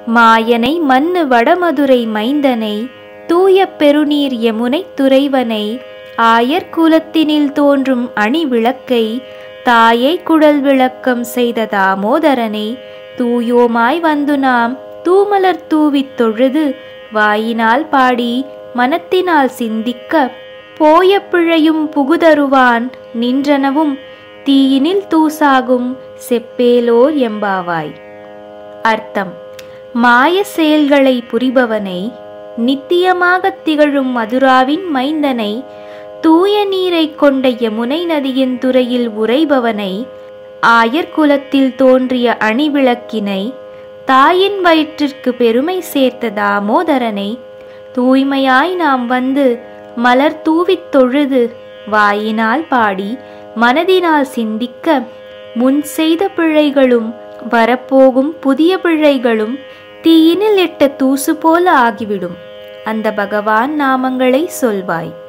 மாயனை மன்னு வடமதுரை மைந்தனை தூய பெருநீர் யமுனை துறைவனை ஆயர் குலத்தினில் தோன்றும் அணி விளக்கை தாயை குழல் விளக்கம் செய்த தாமோதரனை தூயோமாய் வந்து நாம் தூமலர் தூவித் தொழுது வாயினால் பாடி மனத்தினால் சிந்திக்க போய பிழையும் புகுதருவான் நின்றனவும் தீயினில் தூசாகும் செப்பேலோர் எம்பாவாய் அர்த்தம் மாய செயல்களை புரிபவனை நித்தியமாகத் திகழும் மதுராவின் மைந்தனை தூய நீரை கொண்ட யமுனை நதியின் துறையில் உறைபவனை ஆயர் குலத்தில் தோன்றிய அணிவிளக்கினை தாயின் வயிற்றிற்கு பெருமை சேர்த்த தாமோதரனை தூய்மையாய் நாம் வந்து மலர் தூவித் தொழுது வாயினால் பாடி மனதினால் சிந்திக்க முன் செய்த பிழைகளும் வரப்போகும் புதிய பிழைகளும் தீயினில் இட்ட தூசு போல ஆகிவிடும் அந்த பகவான் நாமங்களை சொல்வாய்